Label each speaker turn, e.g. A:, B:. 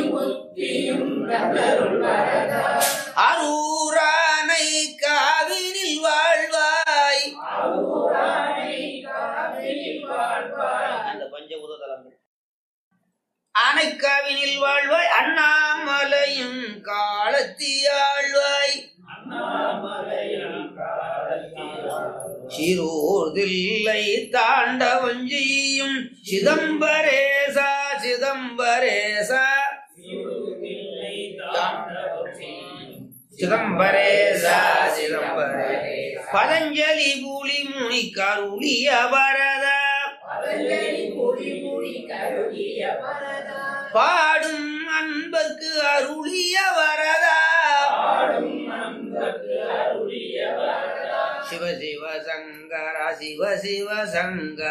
A: அரூரானை காவினில் வாழ்வாய் அந்த பஞ்சபூத தலங்கள் ஆனைக்காவினில் வாழ்வாய் அண்ணாமலையும் காலத்தியாழ்வாய் சிறூர்தில்லை தாண்டவம் செய்யும் சிதம்பரேசா சிதம்பரேசா சிதம்பரேசா சிதம்பரே பதஞ்சலி புலி முனி கருளிய வரதா பாடும் அன்பர்க்கு அருளிய வரதா சிவ சிவ சங்கர சிவ சிவ சங்கர